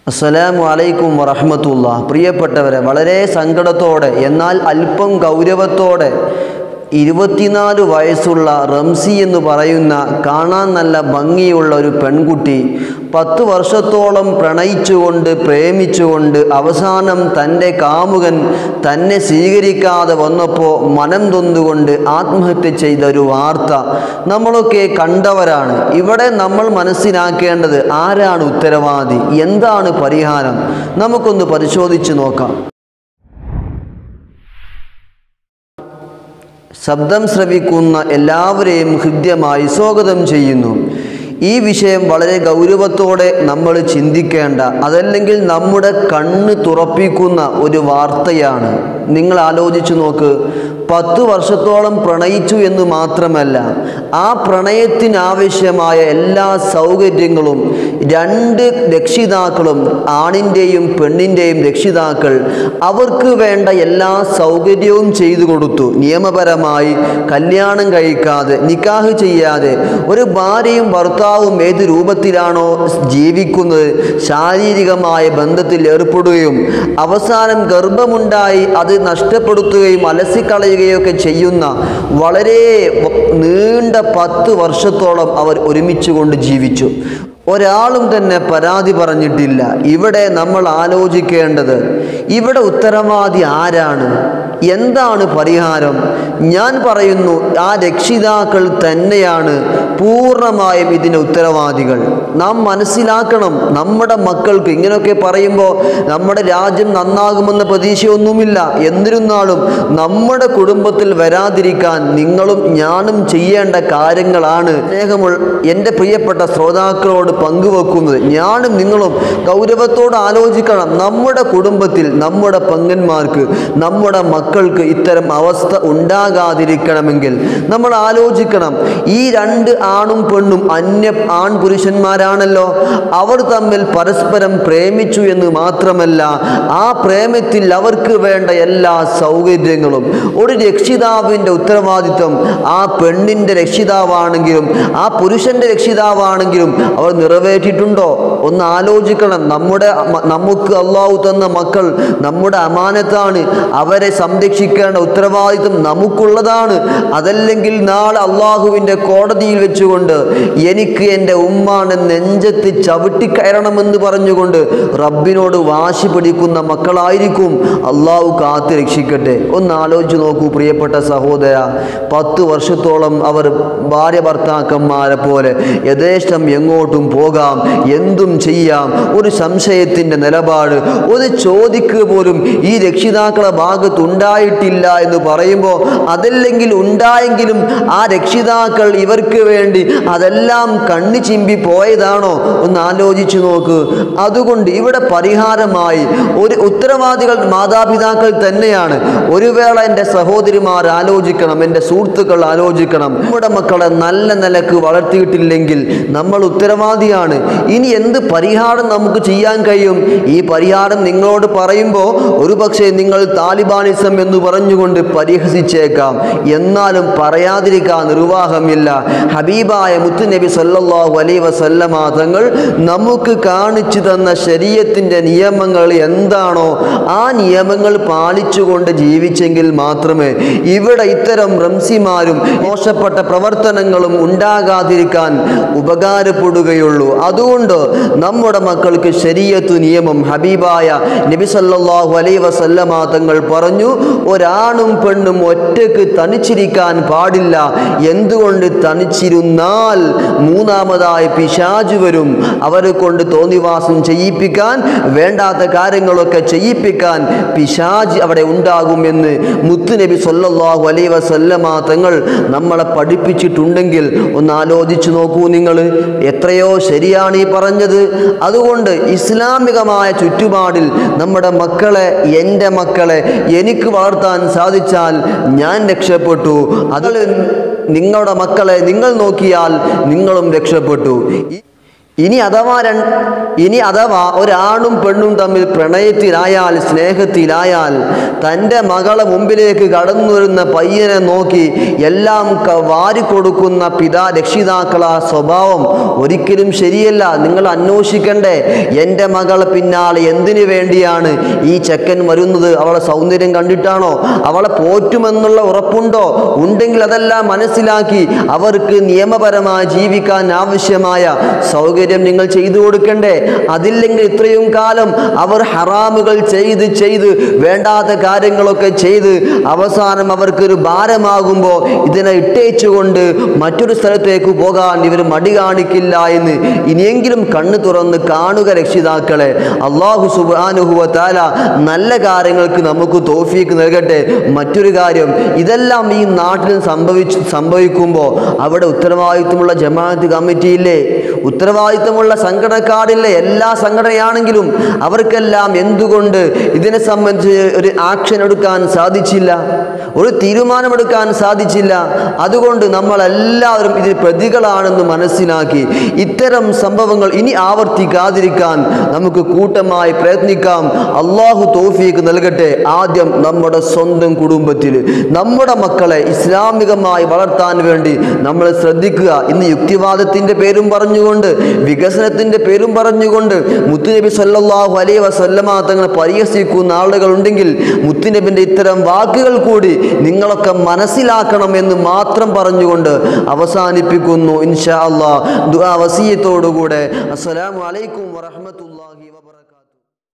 അസ്സലാമു അലൈക്കും വറഹമത്തുള്ള പ്രിയപ്പെട്ടവരെ വളരെ സങ്കടത്തോടെ എന്നാൽ അല്പം ഗൗരവത്തോടെ ഇരുപത്തിനാല് വയസ്സുള്ള റംസി എന്ന് പറയുന്ന കാണാൻ നല്ല ഭംഗിയുള്ള ഒരു പെൺകുട്ടി പത്ത് വർഷത്തോളം പ്രണയിച്ചുകൊണ്ട് പ്രേമിച്ചുകൊണ്ട് അവസാനം തൻ്റെ കാമുകൻ തന്നെ സ്വീകരിക്കാതെ വന്നപ്പോൾ മനം തൊന്നുകൊണ്ട് ആത്മഹത്യ ചെയ്ത ഒരു വാർത്ത നമ്മളൊക്കെ കണ്ടവരാണ് ഇവിടെ നമ്മൾ മനസ്സിലാക്കേണ്ടത് ആരാണ് ഉത്തരവാദി എന്താണ് പരിഹാരം നമുക്കൊന്ന് പരിശോധിച്ച് നോക്കാം ശബ്ദം ശ്രവിക്കുന്ന എല്ലാവരെയും ഹൃദ്യമായി സ്വാഗതം ചെയ്യുന്നു ഈ വിഷയം വളരെ ഗൗരവത്തോടെ നമ്മൾ ചിന്തിക്കേണ്ട അതല്ലെങ്കിൽ നമ്മുടെ കണ്ണ് തുറപ്പിക്കുന്ന ഒരു വാർത്തയാണ് നിങ്ങൾ ആലോചിച്ചു നോക്ക് പത്ത് വർഷത്തോളം പ്രണയിച്ചു എന്ന് മാത്രമല്ല ആ പ്രണയത്തിനാവശ്യമായ എല്ലാ സൗകര്യങ്ങളും രണ്ട് രക്ഷിതാക്കളും ആണിൻ്റെയും പെണ്ണിൻ്റെയും രക്ഷിതാക്കൾ അവർക്ക് വേണ്ട എല്ലാ സൗകര്യവും ചെയ്തു കൊടുത്തു നിയമപരമായി കല്യാണം കഴിക്കാതെ നിക്കാഹ് ചെയ്യാതെ ഒരു ഭാര്യയും ഭർത്താവും ഏത് രൂപത്തിലാണോ ജീവിക്കുന്നത് ശാരീരികമായ ബന്ധത്തിൽ ഏർപ്പെടുകയും അവസാനം ഗർഭമുണ്ടായി അത് നഷ്ടപ്പെടുത്തുകയും അലസിക്കളയുകയൊക്കെ ചെയ്യുന്ന വളരെ വ- നീണ്ട പത്ത് വർഷത്തോളം അവർ ഒരുമിച്ച് കൊണ്ട് ജീവിച്ചു ഒരാളും തന്നെ പരാതി പറഞ്ഞിട്ടില്ല ഇവിടെ നമ്മൾ ആലോചിക്കേണ്ടത് ഇവിടെ ഉത്തരവാദി ആരാണ് എന്താണ് പരിഹാരം ഞാൻ പറയുന്നു ആ രക്ഷിതാക്കൾ തന്നെയാണ് പൂർണ്ണമായും ഇതിന് ഉത്തരവാദികൾ നാം മനസ്സിലാക്കണം നമ്മുടെ മക്കൾക്ക് ഇങ്ങനെയൊക്കെ പറയുമ്പോൾ നമ്മുടെ രാജ്യം നന്നാകുമെന്ന പ്രതീക്ഷയൊന്നുമില്ല എന്നിരുന്നാലും നമ്മുടെ കുടുംബത്തിൽ വരാതിരിക്കാൻ നിങ്ങളും ഞാനും ചെയ്യേണ്ട കാര്യങ്ങളാണ് സ്നേഹമുള്ള എൻ്റെ പ്രിയപ്പെട്ട ശ്രോതാക്കളോട് പങ്കുവെക്കുന്നത് ഞാനും നിങ്ങളും ഗൗരവത്തോട് ആലോചിക്കണം നമ്മുടെ കുടുംബത്തിൽ നമ്മുടെ പങ്കന്മാർക്ക് നമ്മുടെ മക്കൾക്ക് ഇത്തരം അവസ്ഥ ഉണ്ടാകാതിരിക്കണമെങ്കിൽ നമ്മൾ ആലോചിക്കണം ഈ രണ്ട് ആണും പെണ്ണും അന്യ ആൺ പുരുഷന്മാരാണല്ലോ അവർ തമ്മിൽ പരസ്പരം പ്രേമിച്ചു എന്ന് മാത്രമല്ല ആ പ്രേമത്തിൽ അവർക്ക് വേണ്ട എല്ലാ സൗകര്യങ്ങളും ഒരു രക്ഷിതാവിൻ്റെ ഉത്തരവാദിത്വം ആ പെണ്ണിൻ്റെ രക്ഷിതാവാണെങ്കിലും ആ പുരുഷൻ്റെ രക്ഷിതാവാണെങ്കിലും അവർ നിറവേറ്റിയിട്ടുണ്ടോ ഒന്ന് ആലോചിക്കണം നമ്മുടെ മ- നമുക്ക് അള്ളാഹു തന്ന മക്കൾ നമ്മുടെ അമാനത്താണ് അവരെ സംരക്ഷിക്കേണ്ട ഉത്തരവാദിത്വം നമുക്കുള്ളതാണ് അതല്ലെങ്കിൽ നാളെ അള്ളാഹുവിൻ്റെ കോടതിയിൽ വെച്ചുകൊണ്ട് എനിക്ക് എൻ്റെ ഉമ്മാനെ നെഞ്ചത്ത് ചവിട്ടിക്കയറണമെന്ന് പറഞ്ഞുകൊണ്ട് റബ്ബിനോട് വാശി പിടിക്കുന്ന മക്കളായിരിക്കും അള്ളാഹു കാത്ത് രക്ഷിക്കട്ടെ ഒന്ന് ആലോചിച്ച് നോക്കൂ പ്രിയപ്പെട്ട സഹോദര പത്ത് വർഷത്തോളം അവർ ഭാര്യ ഭർത്താക്കന്മാരെ പോലെ യഥേഷ്ടം എങ്ങോട്ടും പോകാം എന്തും ചെയ്യാം ഒരു സംശയത്തിൻ്റെ നിലപാട് ഒരു ചോദിക്കുക പോലും ഈ രക്ഷിതാക്കളെ ഭാഗത്ത് ഉണ്ടായിട്ടില്ല എന്ന് പറയുമ്പോൾ അതല്ലെങ്കിൽ ഉണ്ടായെങ്കിലും ആ രക്ഷിതാക്കൾ ഇവർക്ക് വേണ്ടി അതെല്ലാം കണ്ണു ചിമ്പി പോയതാണോ ഒന്ന് ആലോചിച്ചു നോക്ക് അതുകൊണ്ട് ഇവിടെ പരിഹാരമായി ഒരു ഉത്തരവാദികൾ മാതാപിതാക്കൾ തന്നെയാണ് ഒരു വേള എൻ്റെ സഹോദരിമാർ ആലോചിക്കണം എൻ്റെ സുഹൃത്തുക്കൾ ആലോചിക്കണം നമ്മുടെ മക്കളെ നല്ല നിലക്ക് വളർത്തിയിട്ടില്ലെങ്കിൽ നമ്മൾ ഉത്തരവാദിയാണ് ഇനി എന്ത് പരിഹാരം നമുക്ക് ചെയ്യാൻ കഴിയും ഈ പരിഹാരം നിങ്ങളോട് പറയുമ്പോൾ ഒരുപക്ഷെ നിങ്ങൾ താലിബാനിസം എന്ന് പറഞ്ഞുകൊണ്ട് പരിഹസിച്ചേക്കാം എന്നാലും പറയാതിരിക്കാൻ നിർവാഹമില്ല ഹബീബായ മുത്തുനബി സല്ലല്ലാഹു അലൈഹി വസല്ലമ തങ്ങൾ നമുക്ക് കാണിച്ചു തന്ന ശരീരത്തിൻ്റെ നിയമങ്ങൾ എന്താണോ ആ നിയമങ്ങൾ പാലിച്ചുകൊണ്ട് ജീവിച്ചെങ്കിൽ മാത്രമേ ഇവിടെ ഇത്തരം റംസിമാരും മോശപ്പെട്ട പ്രവർത്തനങ്ങളും ഉണ്ടാകാതിരിക്കാൻ ഉപകാരപ്പെടുകയുള്ളൂ അതുകൊണ്ട് നമ്മുടെ മക്കൾക്ക് ശരീഅത്ത് നിയമം ഹബീബായ നബി സല്ലല്ലാഹു അലൈഹി വസല്ലമ തങ്ങൾ പറഞ്ഞു ഒരാണും പെണ്ണും ഒറ്റക്ക് തനിച്ചിരിക്കാൻ പാടില്ല എന്തുകൊണ്ട് തനിച്ചിരുന്നാൽ മൂന്നാമതായി പിശാജ് വരും അവരെ കൊണ്ട് തോന്നിവാസം ചെയ്യിപ്പിക്കാൻ വേണ്ടാത്ത കാര്യങ്ങളൊക്കെ ചെയ്യിപ്പിക്കാൻ പിശാജ് അവിടെ ഉണ്ടാകുമെന്ന് മുത്തുനബി സല്ലല്ലാഹു അലൈഹി വസല്ലമ തങ്ങൾ നമ്മളെ പഠിപ്പിച്ചിട്ടുണ്ടെങ്കിൽ ഒന്ന് ആലോചിച്ചു നോക്കൂ നിങ്ങൾ എത്രയോ ശരിയാണ് ഈ പറഞ്ഞത് അതുകൊണ്ട് ഇസ്ലാമികമായ ചുറ്റുപാടിൽ നമ്മുടെ മക്കളെ എൻ്റെ മക്കളെ എനിക്ക് വളർത്താൻ സാധിച്ചാൽ ഞാൻ രക്ഷപ്പെട്ടു അതിൽ നിങ്ങളുടെ മക്കളെ നിങ്ങൾ നോക്കിയാൽ നിങ്ങളും രക്ഷപ്പെട്ടു ഈ- ഇനി അഥവാ രൺ- ഇനി അഥവാ ഒരാണും പെണ്ണും തമ്മിൽ പ്രണയത്തിലായാൽ സ്നേഹത്തിലായാൽ തൻ്റെ മകളെ മുമ്പിലേക്ക് കടന്നു വരുന്ന പയ്യനെ നോക്കി എല്ലാം ക- വാരിക്കൊടുക്കുന്ന പിതാ രക്ഷിതാക്കള സ്വഭാവം ഒരിക്കലും ശരിയല്ല നിങ്ങൾ അന്വേഷിക്കണ്ടേ എൻ്റെ മകളെ പിന്നാലെ എന്തിനു വേണ്ടിയാണ് ഈ ചെക്കൻ വരുന്നത് അവളെ സൗന്ദര്യം കണ്ടിട്ടാണോ അവളെ പോറ്റുമെന്നുള്ള ഉറപ്പുണ്ടോ ഉണ്ടെങ്കിൽ അതെല്ലാം മനസ്സിലാക്കി അവർക്ക് നിയമപരമായി ജീവിക്കാൻ ആവശ്യമായ സൗകര്യം നിങ്ങൾ ചെയ്തു കൊടുക്കണ്ടേ അതില്ലെങ്കിൽ ഇത്രയും കാലം അവർ ഹറാമുകൾ ചെയ്ത് ചെയ്ത് വേണ്ടാത്ത കാര്യങ്ങളൊക്കെ ചെയ്ത് അവസാനം അവർക്കൊരു ഭാരമാകുമ്പോൾ ഇതിനെ ഇട്ടേച്ചുകൊണ്ട് മറ്റൊരു സ്ഥലത്തേക്ക് പോകാൻ ഇവർ മടി കാണിക്കില്ല എന്ന് ഇനിയെങ്കിലും കണ്ണു തുറന്ന് കാണുക രക്ഷിതാക്കളെ അള്ളാഹു സുബാനുഹുവ താല നല്ല കാര്യങ്ങൾക്ക് നമുക്ക് തോഫീക്ക് നൽകട്ടെ മറ്റൊരു കാര്യം ഇതെല്ലാം ഈ നാട്ടിൽ സംഭവിച്ചു സംഭവിക്കുമ്പോൾ അവിടെ ഉത്തരവാദിത്വമുള്ള ജമാഅത്ത് കമ്മിറ്റിയില്ലേ ഉത്തരവാദിത്വമുള്ള സംഘടനക്കാരില്ലേ എല്ലാ സംഘടനയാണെങ്കിലും അവർക്കെല്ലാം എന്തുകൊണ്ട് ഇതിനെ സംബന്ധിച്ച് ഒരു ആക്ഷൻ എടുക്കാൻ സാധിച്ചില്ല ഒരു തീരുമാനമെടുക്കാൻ സാധിച്ചില്ല അതുകൊണ്ട് നമ്മളെല്ലാവരും ഇതിൽ പ്രതികളാണെന്ന് മനസ്സിലാക്കി ഇത്തരം സംഭവങ്ങൾ ഇനി ആവർത്തിക്കാതിരിക്കാൻ നമുക്ക് കൂട്ടമായി പ്രയത്നിക്കാം അള്ളാഹു തോഫീക്ക് നൽകട്ടെ ആദ്യം നമ്മുടെ സ്വന്തം കുടുംബത്തിൽ നമ്മുടെ മക്കളെ ഇസ്ലാമികമായി വളർത്താൻ വേണ്ടി നമ്മൾ ശ്രദ്ധിക്കുക ഇന്ന് യുക്തിവാദത്തിന്റെ പേരും പറഞ്ഞുകൊണ്ട് വികസനത്തിന്റെ പേരും പറഞ്ഞുകൊണ്ട് മുത്തുനബി സല്ലല്ലാഹു അലൈഹി വസല്ലമ തങ്ങളെ പരിഹസിക്കുന്ന ആളുകൾ ഉണ്ടെങ്കിൽ മുത്തുനബിന്റെ ഇത്തരം വാക്കുകൾ കൂടി നിങ്ങളൊക്കെ മനസ്സിലാക്കണം എന്ന് മാത്രം പറഞ്ഞുകൊണ്ട് അവസാനിപ്പിക്കുന്നു ഇൻഷാ അള്ളാഹ് ദുആ വസിയത്തോടുകൂടെ അസ്സലാമു അലൈക്കും വറഹ്മത്തുള്ളാഹി വ